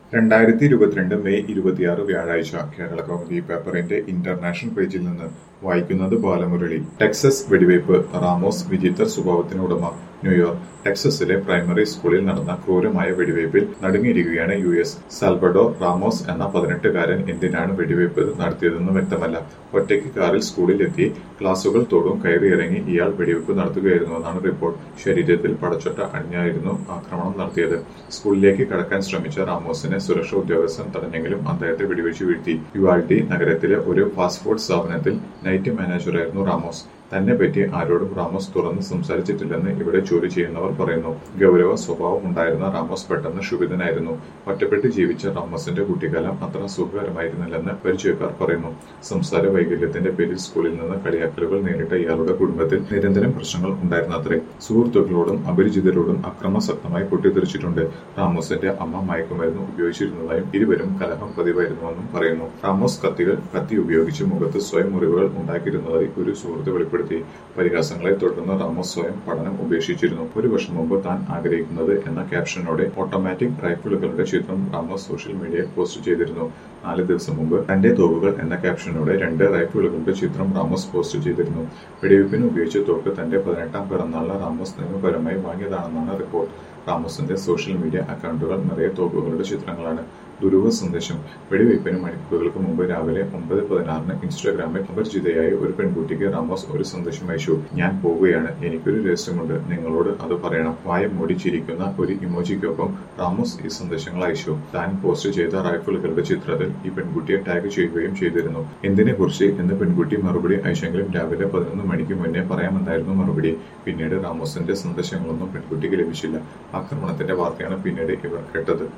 രണ്ടായിരത്തി ഇരുപത്തിരണ്ട് മെയ് ഇരുപത്തിയാറ് വ്യാഴാഴ്ച കേരള കൗമുദി പേപ്പറിന്റെ ഇന്റർനാഷണൽ പേജിൽ നിന്ന് വായിക്കുന്നത് ബാലമുരളി ടെക്സസ് വെടിവയ്പ് റാമോസ് വിചിത്ര സ്വഭാവത്തിന് ഉടമ ന്യൂയോർക്ക് ടെക്സസിലെ പ്രൈമറി സ്കൂളിൽ നടന്ന ക്രൂരമായ വെടിവയ്പിൽ നടുങ്ങിയിരിക്കുകയാണ് യു എസ് സാൽവഡോ റാമോസ് എന്ന പതിനെട്ടുകാരൻ എന്തിനാണ് വെടിവയ്പ് നടത്തിയതെന്ന് വ്യക്തമല്ല ഒറ്റയ്ക്ക് കാറിൽ സ്കൂളിൽ എത്തി ക്ലാസുകൾ തോറും കയറിയിറങ്ങി ഇയാൾ വെടിവയ്പ് നടത്തുകയായിരുന്നുവെന്നാണ് റിപ്പോർട്ട് ശരീരത്തിൽ പടച്ചൊട്ട അണിഞ്ഞായിരുന്നു ആക്രമണം നടത്തിയത് സ്കൂളിലേക്ക് കടക്കാൻ ശ്രമിച്ച റാമോസിനെ സുരക്ഷാ ഉദ്യോഗസ്ഥൻ തടഞ്ഞെങ്കിലും അദ്ദേഹത്തെ വെടിവെച്ച് വീഴ്ത്തി യുവാൾട്ടി നഗരത്തിലെ ഒരു ഫാസ്റ്റ് ഫുഡ് സ്ഥാപനത്തിൽ നൈറ്റ് മാനേജറായിരുന്നു റാമോസ് തന്നെ പറ്റി ആരോടും റാമോസ് തുറന്ന് സംസാരിച്ചിട്ടില്ലെന്ന് ഇവിടെ ജോലി ചെയ്യുന്നവർ പറയുന്നു ഗൗരവ സ്വഭാവം ഉണ്ടായിരുന്ന റാമോസ് പെട്ടെന്ന് ക്ഷുഭിതനായിരുന്നു ഒറ്റപ്പെട്ട് ജീവിച്ച റാമോസിന്റെ കുട്ടിക്കാലം അത്ര സുഖകരമായിരുന്നില്ലെന്ന് പരിചയക്കാർ പറയുന്നു സംസാര വൈകല്യത്തിന്റെ പേരിൽ സ്കൂളിൽ നിന്ന് കളിയാക്കലുകൾ നേരിട്ട ഇയാളുടെ കുടുംബത്തിൽ നിരന്തരം പ്രശ്നങ്ങൾ ഉണ്ടായിരുന്നത്രേ സുഹൃത്തുക്കളോടും അപരിചിതരോടും അക്രമാസക്തമായി പൊട്ടിത്തെറിച്ചിട്ടുണ്ട് റാമോസിന്റെ അമ്മ മയക്കുമരുന്ന് ഉപയോഗിച്ചിരുന്നതായും ഇരുവരും കലഹം പതിവായിരുന്നുവെന്നും പറയുന്നു റാമോസ് കത്തികൾ കത്തി ഉപയോഗിച്ച് മുഖത്ത് സ്വയം മുറിവുകൾ ഉണ്ടാക്കിയിരുന്നതായി ഒരു സുഹൃത്ത് വെളിപ്പെടുത്തി പരിഹാസങ്ങളെ തുടർന്ന് റാമോസ് സ്വയം പഠനം ഉപേക്ഷിച്ചിരുന്നു ഒരു വർഷം മുമ്പ് താൻ ആഗ്രഹിക്കുന്നത് എന്ന ക്യാപ്ഷനോടെ ഓട്ടോമാറ്റിക് റൈഫിളുകളുടെ ചിത്രം റാമോസ് സോഷ്യൽ മീഡിയയിൽ പോസ്റ്റ് ചെയ്തിരുന്നു നാല് ദിവസം മുമ്പ് തന്റെ തോക്കുകൾ എന്ന ക്യാപ്ഷനോടെ രണ്ട് റൈഫിളുകളുടെ ചിത്രം റാമോസ് പോസ്റ്റ് ചെയ്തിരുന്നു വെടിവയ്പ്പിന് ഉപയോഗിച്ച തോക്ക് തന്റെ പതിനെട്ടാം പിറന്നാളിന് റാമോസ് നിയമപരമായി വാങ്ങിയതാണെന്നാണ് റിപ്പോർട്ട് റാമോസിന്റെ സോഷ്യൽ മീഡിയ അക്കൗണ്ടുകൾ നിറയെ തോക്കുകളുടെ ചിത്രങ്ങളാണ് ദുരൂഹ സന്ദേശം വെടിവയ്പ്പിന് മണിക്കൂറുകൾക്ക് മുമ്പ് രാവിലെ ഒമ്പത് പതിനാറിന് ഇൻസ്റ്റാഗ്രാമിൽ അപരിചിതയായ ഒരു പെൺകുട്ടിക്ക് റാമോസ് ഒരു സന്ദേശം അയച്ചു ഞാൻ പോവുകയാണ് എനിക്കൊരു രഹസ്യമുണ്ട് നിങ്ങളോട് അത് പറയണം വായ മൂടിച്ചിരിക്കുന്ന ഒരു ഇമോജിക്കൊപ്പം റാമോസ് ഈ സന്ദേശങ്ങൾ അയച്ചു താൻ പോസ്റ്റ് ചെയ്ത റൈഫിളുകളുടെ ചിത്രത്തിൽ ഈ പെൺകുട്ടിയെ ടാഗ് ചെയ്യുകയും ചെയ്തിരുന്നു എന്തിനെ കുറിച്ച് എന്ന് പെൺകുട്ടി മറുപടി അയച്ചെങ്കിലും രാവിലെ പതിനൊന്ന് മണിക്ക് മുന്നേ പറയാമെന്നായിരുന്നു മറുപടി പിന്നീട് റാമോസിന്റെ സന്ദേശങ്ങളൊന്നും പെൺകുട്ടിക്ക് ലഭിച്ചില്ല ആക്രമണത്തിന്റെ വാർത്തയാണ് പിന്നീട് ഇവർ കേട്ടത്